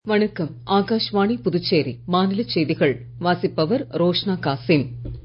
வணக்கம் ஆகாஷ்வாணி புதுச்சேரி மாநிலச் செய்திகள் வாசிப்பவர் ரோஷ்னா காசிம்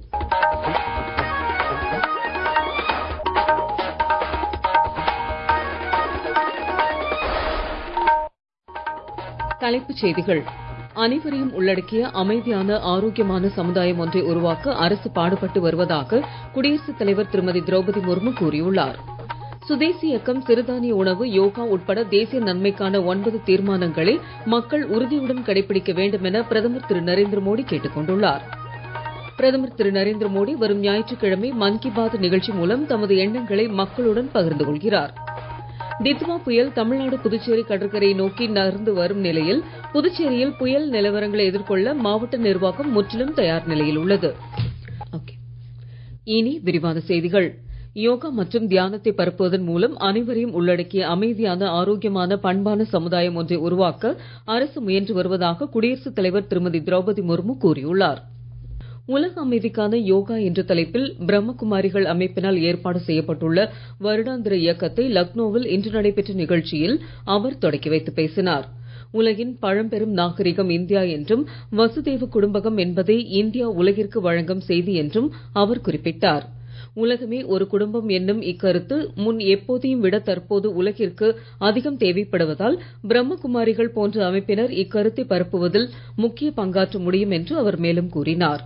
தலைப்புச் செய்திகள் அனைவரையும் உள்ளடக்கிய அமைதியான ஆரோக்கியமான சமுதாயம் ஒன்றை உருவாக்க அரசு பாடுபட்டு வருவதாக குடியரசுத் தலைவர் திருமதி திரௌபதி முர்மு கூறியுள்ளார் சுதேசி இயக்கம் சிறுதானிய உணவு யோகா உட்பட தேசிய நன்மைக்கான ஒன்பது தீர்மானங்களை மக்கள் உறுதியுடன் கடைபிடிக்க வேண்டும் என பிரதமர் திரு நரேந்திர மோடி கேட்டுக் கொண்டுள்ளார் பிரதமர் திரு நரேந்திர மோடி வரும் ஞாயிற்றுக்கிழமை மன் கி பாத் நிகழ்ச்சி மூலம் தமது எண்ணங்களை மக்களுடன் பகிர்ந்து கொள்கிறார் டித்வா புயல் தமிழ்நாடு புதுச்சேரி கடற்கரையை நோக்கி நகர்ந்து வரும் நிலையில் புதுச்சேரியில் புயல் நிலவரங்களை எதிர்கொள்ள மாவட்ட நிர்வாகம் முற்றிலும் தயார் நிலையில் உள்ளது இனி விரிவான செய்திகள் யோகா மற்றும் தியானத்தை பரப்புவதன் மூலம் அனைவரையும் உள்ளடக்கிய அமைதியான ஆரோக்கியமான பண்பான சமுதாயம் ஒன்றை உருவாக்க அரசு முயன்று வருவதாக குடியரசுத் தலைவர் திருமதி திரௌபதி முர்மு கூறியுள்ளார் உலக அமைதிக்கான யோகா என்ற தலைப்பில் பிரம்மகுமாரிகள் அமைப்பினால் ஏற்பாடு செய்யப்பட்டுள்ள வருடாந்திர இயக்கத்தை லக்னோவில் இன்று நடைபெற்ற நிகழ்ச்சியில் அவர் தொடக்கி வைத்து பேசினார் உலகின் பழம்பெரும் நாகரிகம் இந்தியா என்றும் வசுதேவ குடும்பகம் என்பதை இந்தியா உலகிற்கு வழங்கும் செய்தி என்றும் அவர் குறிப்பிட்டார் உலகமே ஒரு குடும்பம் என்னும் இக்கருத்து முன் எப்போதையும் விட தற்போது உலகிற்கு அதிகம் தேவைப்படுவதால் பிரம்மகுமாரிகள் போன்ற அமைப்பினர் இக்கருத்தை பரப்புவதில் முக்கிய பங்காற்ற முடியும் என்று அவர் மேலும் கூறினார்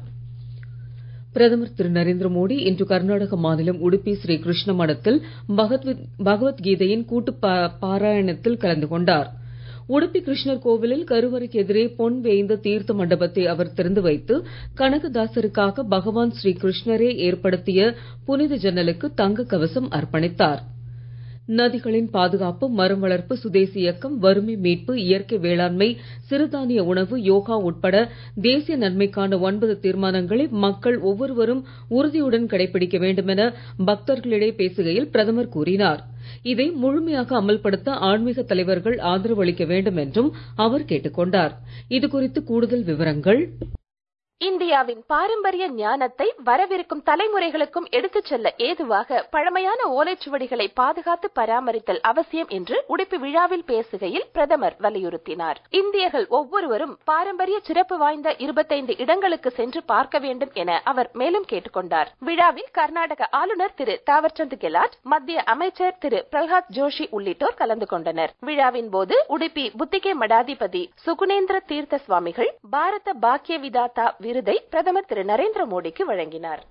பிரதமர் திரு நரேந்திர மோடி இன்று கர்நாடக மாநிலம் உடுப்பி ஸ்ரீ கிருஷ்ண மடத்தில் பகவத்கீதையின் கூட்டு பாராயணத்தில் கலந்து கொண்டார் உடுப்பி கிருஷ்ணர் கோவிலில் கருவறைக்கு எதிரே பொன் வேய்ந்த தீர்த்த மண்டபத்தை அவர் திறந்து வைத்து கனகதாசருக்காக பகவான் ஸ்ரீ கிருஷ்ணரே ஏற்படுத்திய புனித ஜன்னலுக்கு தங்க கவசம் அர்ப்பணித்தார் நதிகளின் பாதுகாப்பு மரம் வளர்ப்பு சுதேசி இயக்கம் வறுமை மீட்பு இயற்கை வேளாண்மை சிறுதானிய உணவு யோகா உட்பட தேசிய நன்மைக்கான ஒன்பது தீர்மானங்களை மக்கள் ஒவ்வொருவரும் உறுதியுடன் கடைபிடிக்க வேண்டும் என பக்தர்களிடையே பேசுகையில் பிரதமர் கூறினார் இதை முழுமையாக அமல்படுத்த ஆன்மீக தலைவர்கள் ஆதரவு அளிக்க வேண்டும் என்றும் அவர் கேட்டுக் கொண்டார் இது குறித்து கூடுதல் விவரங்கள் இந்தியாவின் பாரம்பரிய ஞானத்தை வரவிருக்கும் தலைமுறைகளுக்கும் எடுத்துச் செல்ல ஏதுவாக பழமையான ஓலைச்சுவடிகளை பாதுகாத்து பராமரித்தல் அவசியம் என்று உடுப்பி விழாவில் பேசுகையில் பிரதமர் வலியுறுத்தினார் இந்தியர்கள் ஒவ்வொருவரும் பாரம்பரிய சிறப்பு வாய்ந்த இருபத்தைந்து இடங்களுக்கு சென்று பார்க்க வேண்டும் என அவர் மேலும் கேட்டுக்கொண்டார் விழாவில் கர்நாடக ஆளுநர் திரு தாவர்சந்த் கெலாட் மத்திய அமைச்சர் திரு பிரகலாத் ஜோஷி உள்ளிட்டோர் கலந்து கொண்டனர் விழாவின் போது உடுப்பி புத்திகே மடாதிபதி சுகுணேந்திர தீர்த்த சுவாமிகள் பாரத பாக்கிய விதாத்தா விருதை பிரதமர் திரு நரேந்திர மோடிக்கு வழங்கினார்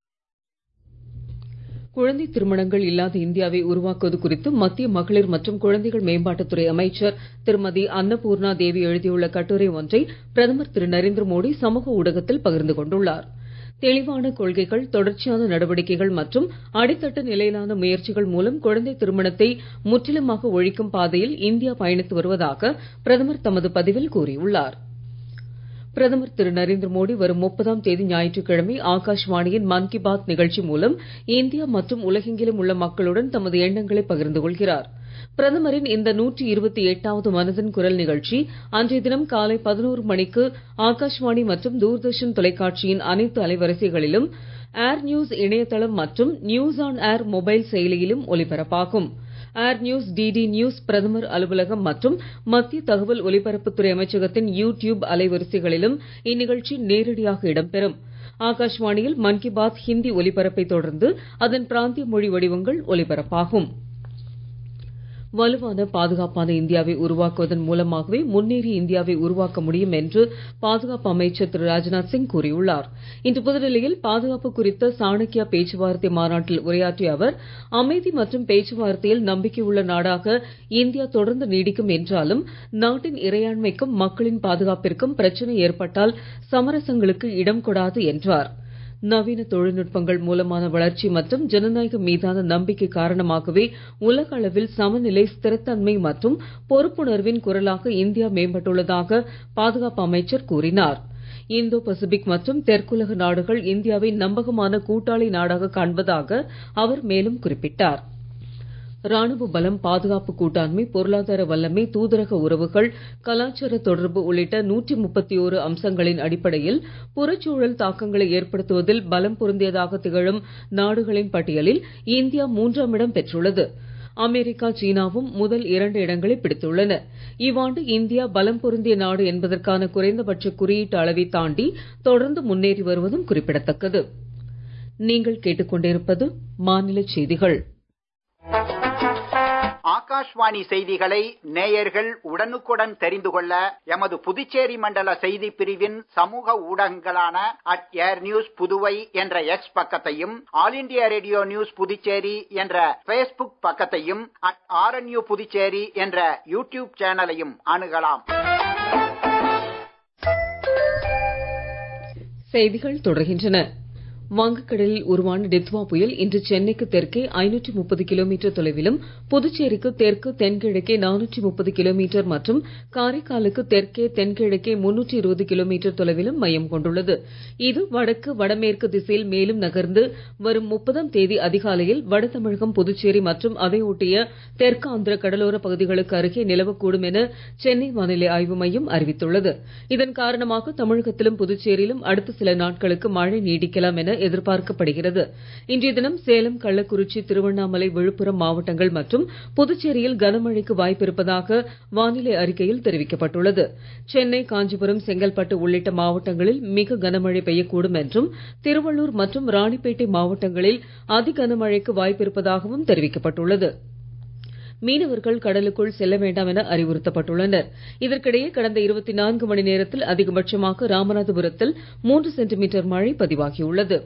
குழந்தை திருமணங்கள் இல்லாத இந்தியாவை உருவாக்குவது குறித்து மத்திய மகளிர் மற்றும் குழந்தைகள் மேம்பாட்டுத்துறை அமைச்சர் திருமதி அன்னபூர்ணா தேவி எழுதியுள்ள கட்டுரை ஒன்றை பிரதமர் திரு நரேந்திர மோடி சமூக ஊடகத்தில் பகிர்ந்து கொண்டுள்ளார் தெளிவான கொள்கைகள் தொடர்ச்சியான நடவடிக்கைகள் மற்றும் அடித்தட்டு நிலையிலான முயற்சிகள் மூலம் குழந்தை திருமணத்தை முற்றிலுமாக ஒழிக்கும் பாதையில் இந்தியா பயணித்து வருவதாக பிரதமர் தமது பதிவில் கூறியுள்ளார் பிரதமர் திரு நரேந்திர மோடி வரும் முப்பதாம் தேதி ஞாயிற்றுக்கிழமை ஆகாஷ்வாணியின் மன் கி பாத் நிகழ்ச்சி மூலம் இந்தியா மற்றும் உலகெங்கிலும் உள்ள மக்களுடன் தமது எண்ணங்களை பகிர்ந்து கொள்கிறார் பிரதமரின் இந்த நூற்றி இருபத்தி எட்டாவது மனதின் குரல் நிகழ்ச்சி அன்றைய தினம் காலை பதினோரு மணிக்கு ஆகாஷ்வாணி மற்றும் தூர்தர்ஷன் தொலைக்காட்சியின் அனைத்து அலைவரிசைகளிலும் ஏர் நியூஸ் இணையதளம் மற்றும் நியூஸ் ஆன் ஏர் மொபைல் செயலியிலும் ஒலிபரப்பாகும் ஏர் நியூஸ் டிடி நியூஸ் பிரதமர் அலுவலகம் மற்றும் மத்திய தகவல் ஒலிபரப்புத்துறை அமைச்சகத்தின் யூ டியூப் அலைவரிசைகளிலும் இந்நிகழ்ச்சி நேரடியாக இடம்பெறும் ஆகாஷ்வாணியில் மன் கி பாத் ஹிந்தி ஒலிபரப்பை தொடர்ந்து அதன் பிராந்திய மொழி வடிவங்கள் ஒலிபரப்பாகும் வலுவான பாதுகாப்பான இந்தியாவை உருவாக்குவதன் மூலமாகவே முன்னேறிய இந்தியாவை உருவாக்க முடியும் என்று பாதுகாப்பு அமைச்சர் திரு ராஜ்நாத் சிங் கூறியுள்ளார் இன்று புதுடெல்லியில் பாதுகாப்பு குறித்த சாணக்கியா பேச்சுவார்த்தை மாநாட்டில் உரையாற்றிய அவர் அமைதி மற்றும் பேச்சுவார்த்தையில் நம்பிக்கையுள்ள நாடாக இந்தியா தொடர்ந்து நீடிக்கும் என்றாலும் நாட்டின் இறையாண்மைக்கும் மக்களின் பாதுகாப்பிற்கும் பிரச்சனை ஏற்பட்டால் சமரசங்களுக்கு இடம் கொடாது என்றார் நவீன தொழில்நுட்பங்கள் மூலமான வளர்ச்சி மற்றும் ஜனநாயகம் மீதான நம்பிக்கை காரணமாகவே உலக அளவில் சமநிலை ஸ்திரத்தன்மை மற்றும் பொறுப்புணர்வின் குரலாக இந்தியா மேம்பட்டுள்ளதாக பாதுகாப்பு அமைச்சர் கூறினார் இந்தோ பசிபிக் மற்றும் தெற்குலக நாடுகள் இந்தியாவை நம்பகமான கூட்டாளி நாடாக காண்பதாக அவர் மேலும் குறிப்பிட்டார் ராணுவ பலம் பாதுகாப்பு கூட்டாண்மை பொருளாதார வல்லமை தூதரக உறவுகள் கலாச்சார தொடர்பு உள்ளிட்ட நூற்றி முப்பத்தி ஓரு அம்சங்களின் அடிப்படையில் புறச்சூழல் தாக்கங்களை ஏற்படுத்துவதில் பலம் பொருந்தியதாக திகழும் நாடுகளின் பட்டியலில் இந்தியா மூன்றாம் இடம் பெற்றுள்ளது அமெரிக்கா சீனாவும் முதல் இரண்டு இடங்களை பிடித்துள்ளன இவ்வாண்டு இந்தியா பலம் பொருந்திய நாடு என்பதற்கான குறைந்தபட்ச குறியீட்டு அளவை தாண்டி தொடர்ந்து முன்னேறி வருவதும் குறிப்பிடத்தக்கது நீங்கள் கேட்டுக்கொண்டிருப்பது மாநில செய்திகள் ஆகாஷ்வாணி செய்திகளை நேயர்கள் உடனுக்குடன் தெரிந்து கொள்ள எமது புதுச்சேரி மண்டல செய்தி பிரிவின் சமூக ஊடகங்களான அட் ஏர் நியூஸ் புதுவை என்ற எக்ஸ் பக்கத்தையும் all India radio news Puducherry என்ற பேஸ்புக் பக்கத்தையும் அட் ஆர்என்யூ புதுச்சேரி என்ற யூடியூப் சேனலையும் அணுகலாம் செய்திகள் தொடர்கின்றன வங்கக்கடலில் உருவான டித்வா புயல் இன்று சென்னைக்கு தெற்கே ஐநூற்றி முப்பது கிலோமீட்டர் தொலைவிலும் புதுச்சேரிக்கு தெற்கு தென்கிழக்கே நானூற்றி முப்பது கிலோமீட்டர் மற்றும் காரைக்காலுக்கு தெற்கே தென்கிழக்கே முன்னூற்றி இருபது கிலோமீட்டர் தொலைவிலும் மையம் கொண்டுள்ளது இது வடக்கு வடமேற்கு திசையில் மேலும் நகர்ந்து வரும் முப்பதாம் தேதி அதிகாலையில் வட தமிழகம் புதுச்சேரி மற்றும் அதை ஒட்டிய தெற்கு ஆந்திர கடலோர பகுதிகளுக்கு அருகே நிலவக்கூடும் என சென்னை வானிலை ஆய்வு மையம் அறிவித்துள்ளது இதன் காரணமாக தமிழகத்திலும் புதுச்சேரியிலும் அடுத்த சில நாட்களுக்கு மழை நீடிக்கலாம் என எதிர்பார்க்கப்படுகிறது இன்றைய தினம் சேலம் கள்ளக்குறிச்சி திருவண்ணாமலை விழுப்புரம் மாவட்டங்கள் மற்றும் புதுச்சேரியில் கனமழைக்கு வாய்ப்பிருப்பதாக வானிலை அறிக்கையில் தெரிவிக்கப்பட்டுள்ளது சென்னை காஞ்சிபுரம் செங்கல்பட்டு உள்ளிட்ட மாவட்டங்களில் மிக கனமழை பெய்யக்கூடும் என்றும் திருவள்ளூர் மற்றும் ராணிப்பேட்டை மாவட்டங்களில் அதி கனமழைக்கு வாய்ப்பிருப்பதாகவும் தெரிவிக்கப்பட்டுள்ளது மீனவர்கள் கடலுக்குள் செல்ல வேண்டாம் என அறிவுறுத்தப்பட்டுள்ளனர் இதற்கிடையே கடந்த இருபத்தி நான்கு மணி நேரத்தில் அதிகபட்சமாக ராமநாதபுரத்தில் மூன்று சென்டிமீட்டர் மழை பதிவாகியுள்ளது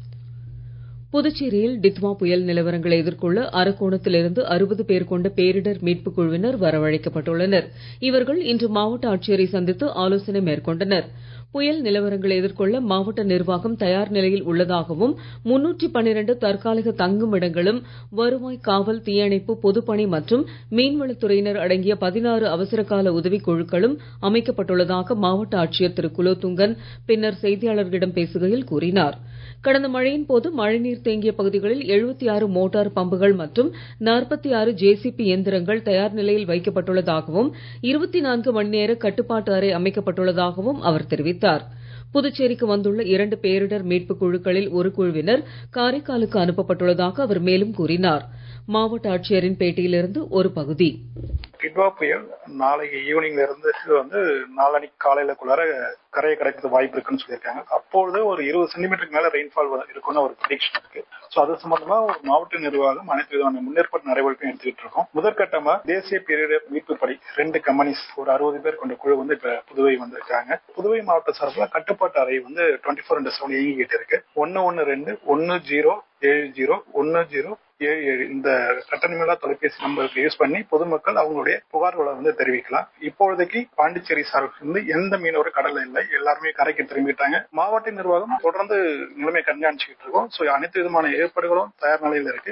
புதுச்சேரியில் டித்வா புயல் நிலவரங்களை எதிர்கொள்ள அரக்கோணத்தில் இருந்து அறுபது பேர் கொண்ட பேரிடர் மீட்புக் குழுவினர் வரவழைக்கப்பட்டுள்ளனர் இவர்கள் இன்று மாவட்ட ஆட்சியரை சந்தித்து ஆலோசனை மேற்கொண்டனர் புயல் நிலவரங்களை எதிர்கொள்ள மாவட்ட நிர்வாகம் தயார் நிலையில் உள்ளதாகவும் முன்னூற்றி பன்னிரண்டு தற்காலிக தங்கும் இடங்களும் வருவாய் காவல் தீயணைப்பு பொதுப்பணி மற்றும் மீன்வளத்துறையினர் அடங்கிய பதினாறு அவசரகால உதவிக் குழுக்களும் அமைக்கப்பட்டுள்ளதாக மாவட்ட ஆட்சியர் திரு குலோத்துங்கன் பின்னர் செய்தியாளர்களிடம் பேசுகையில் கூறினார் கடந்த மழையின் போது மழைநீர் தேங்கிய பகுதிகளில் எழுபத்தி ஆறு மோட்டார் பம்புகள் மற்றும் நாற்பத்தி ஆறு ஜேசிபி இயந்திரங்கள் தயார் நிலையில் வைக்கப்பட்டுள்ளதாகவும் இருபத்தி நான்கு மணி நேர கட்டுப்பாட்டு அறை அமைக்கப்பட்டுள்ளதாகவும் அவர் தெரிவித்தார் புதுச்சேரிக்கு வந்துள்ள இரண்டு பேரிடர் மீட்புக் குழுக்களில் ஒரு குழுவினர் காரைக்காலுக்கு அனுப்பப்பட்டுள்ளதாக அவர் மேலும் கூறினார் மாவட்ட ஆட்சியரின் பேட்டியிலிருந்து ஒரு பகுதி கிட்வா புயல் நாளைக்கு ஈவினிங்ல இருந்து வந்து நாளன்னைக்கு காலையிலக்குள்ளார கரையை கடக்கிறது வாய்ப்பு இருக்குன்னு சொல்லியிருக்காங்க அப்பொழுது ஒரு இருபது சென்டிமீட்டருக்கு மேல ரெயின்ஃபால் இருக்கும்னு ஒரு ப்ரிடிக்ஷன் இருக்கு ஸோ அது சம்பந்தமா ஒரு மாவட்ட நிர்வாகம் அனைத்து விதமான முன்னேற்பாடு நடவடிக்கையும் எடுத்துக்கிட்டு இருக்கோம் முதற்கட்டமா தேசிய பேரிடர் மீட்பு படை ரெண்டு கம்பெனிஸ் ஒரு அறுபது பேர் கொண்ட குழு வந்து இப்ப புதுவை வந்திருக்காங்க புதுவை மாவட்ட சார்பில் கட்டுப்பாட்டு அறை வந்து டுவெண்ட்டி ஃபோர் இன்டர் செவன் இயங்கிட்டு இருக்கு ஒன்னு ஒன்னு ரெண்டு ஒன்னு ஜீரோ ஏழு ஜீரோ ஒன்னு ஜீரோ ஏழு ஏழு இந்த கட்டணமில்லா தொலைபேசி நம்பருக்கு யூஸ் பண்ணி பொதுமக்கள் அவங்களுடைய புகார்களை வந்து தெரிவிக்கலாம் இப்பொழுதைக்கு பாண்டிச்சேரி சார்பில் இருந்து எந்த மீனவரும் கடல்ல இல்லை எல்லாருமே கரைக்கு திரும்பிட்டாங்க மாவட்ட நிர்வாகம் தொடர்ந்து நிலைமை கண்காணிச்சுக்கிட்டு இருக்கோம் ஸோ அனைத்து விதமான ஏற்பாடுகளும் தயார் நிலையில் இருக்கு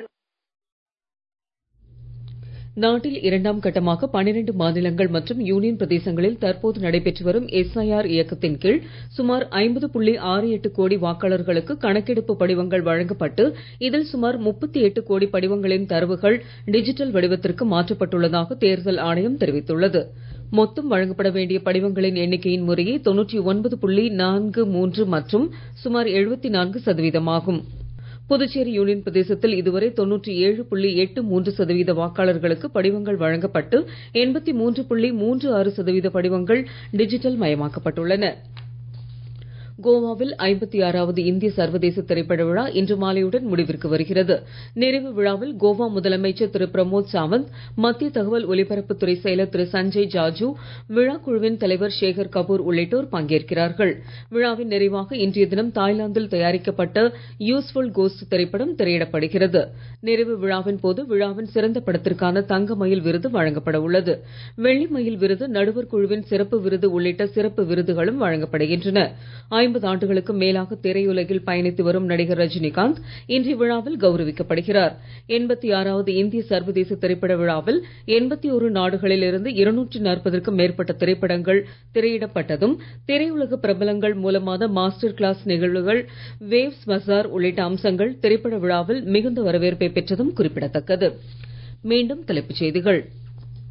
நாட்டில் இரண்டாம் கட்டமாக பனிரெண்டு மாநிலங்கள் மற்றும் யூனியன் பிரதேசங்களில் தற்போது நடைபெற்று வரும் எஸ்ஐஆர் இயக்கத்தின் கீழ் சுமார் ஐம்பது புள்ளி ஆறு எட்டு கோடி வாக்காளர்களுக்கு கணக்கெடுப்பு படிவங்கள் வழங்கப்பட்டு இதில் சுமார் முப்பத்தி எட்டு கோடி படிவங்களின் தரவுகள் டிஜிட்டல் வடிவத்திற்கு மாற்றப்பட்டுள்ளதாக தேர்தல் ஆணையம் தெரிவித்துள்ளது மொத்தம் வழங்கப்பட வேண்டிய படிவங்களின் எண்ணிக்கையின் முறையே தொன்னூற்றி ஒன்பது புள்ளி நான்கு மூன்று மற்றும் சுமார் எழுபத்தி நான்கு சதவீதமாகும் புதுச்சேரி யூனியன் பிரதேசத்தில் இதுவரை தொன்னூற்றி ஏழு புள்ளி எட்டு மூன்று சதவீத வாக்காளர்களுக்கு படிவங்கள் வழங்கப்பட்டு எண்பத்தி மூன்று புள்ளி மூன்று ஆறு சதவீத படிவங்கள் டிஜிட்டல் மயமாக்கப்பட்டுள்ளன கோவாவில் ஐம்பத்தி ஆறாவது இந்திய சர்வதேச திரைப்பட விழா இன்று மாலையுடன் முடிவிற்கு வருகிறது நிறைவு விழாவில் கோவா முதலமைச்சர் திரு பிரமோத் சாவந்த் மத்திய தகவல் ஒலிபரப்புத்துறை செயலர் திரு சஞ்சய் ஜாஜூ விழா குழுவின் தலைவர் சேகர் கபூர் உள்ளிட்டோர் பங்கேற்கிறார்கள் விழாவின் நிறைவாக இன்றைய தினம் தாய்லாந்தில் தயாரிக்கப்பட்ட யூஸ்ஃபுல் கோஸ்ட் திரைப்படம் திரையிடப்படுகிறது நிறைவு விழாவின் போது விழாவின் சிறந்த படத்திற்கான தங்க மயில் விருது வழங்கப்பட உள்ளது வெள்ளி மயில் விருது நடுவர் குழுவின் சிறப்பு விருது உள்ளிட்ட சிறப்பு விருதுகளும் வழங்கப்படுகின்றன ஐம்பது ஆண்டுகளுக்கு மேலாக திரையுலகில் பயணித்து வரும் நடிகர் ரஜினிகாந்த் இன்றைய விழாவில் கௌரவிக்கப்படுகிறார் எண்பத்தி ஆறாவது இந்திய சர்வதேச திரைப்பட விழாவில் எண்பத்தி ஒரு நாடுகளில் இருந்து இருநூற்றி நாற்பதற்கும் மேற்பட்ட திரைப்படங்கள் திரையிடப்பட்டதும் திரையுலக பிரபலங்கள் மூலமான மாஸ்டர் கிளாஸ் நிகழ்வுகள் வேவ்ஸ் பசார் உள்ளிட்ட அம்சங்கள் திரைப்பட விழாவில் மிகுந்த வரவேற்பை பெற்றதும் குறிப்பிடத்தக்கது மீண்டும் தலைப்புச் செய்திகள்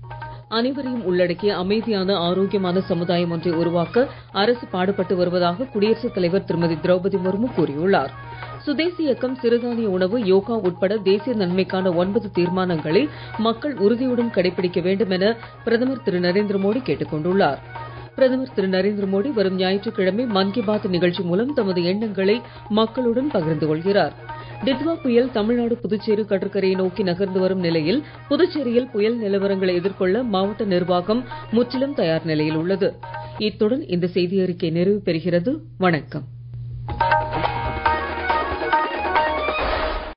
அனைவரையும் உள்ளடக்கிய அமைதியான ஆரோக்கியமான சமுதாயம் ஒன்றை உருவாக்க அரசு பாடுபட்டு வருவதாக குடியரசுத் தலைவர் திருமதி திரௌபதி முர்மு கூறியுள்ளார் சுதேசி இயக்கம் சிறுதானிய உணவு யோகா உட்பட தேசிய நன்மைக்கான ஒன்பது தீர்மானங்களை மக்கள் உறுதியுடன் கடைபிடிக்க வேண்டும் என பிரதமர் திரு நரேந்திர மோடி கேட்டுக் கொண்டுள்ளார் பிரதமர் திரு நரேந்திர மோடி வரும் ஞாயிற்றுக்கிழமை மன் கி பாத் நிகழ்ச்சி மூலம் தமது எண்ணங்களை மக்களுடன் பகிர்ந்து கொள்கிறார் டிட்வா புயல் தமிழ்நாடு புதுச்சேரி கடற்கரையை நோக்கி நகர்ந்து வரும் நிலையில் புதுச்சேரியில் புயல் நிலவரங்களை எதிர்கொள்ள மாவட்ட நிர்வாகம் முற்றிலும் தயார் நிலையில் உள்ளது இத்துடன் இந்த செய்தி அறிக்கை நிறைவு பெறுகிறது வணக்கம்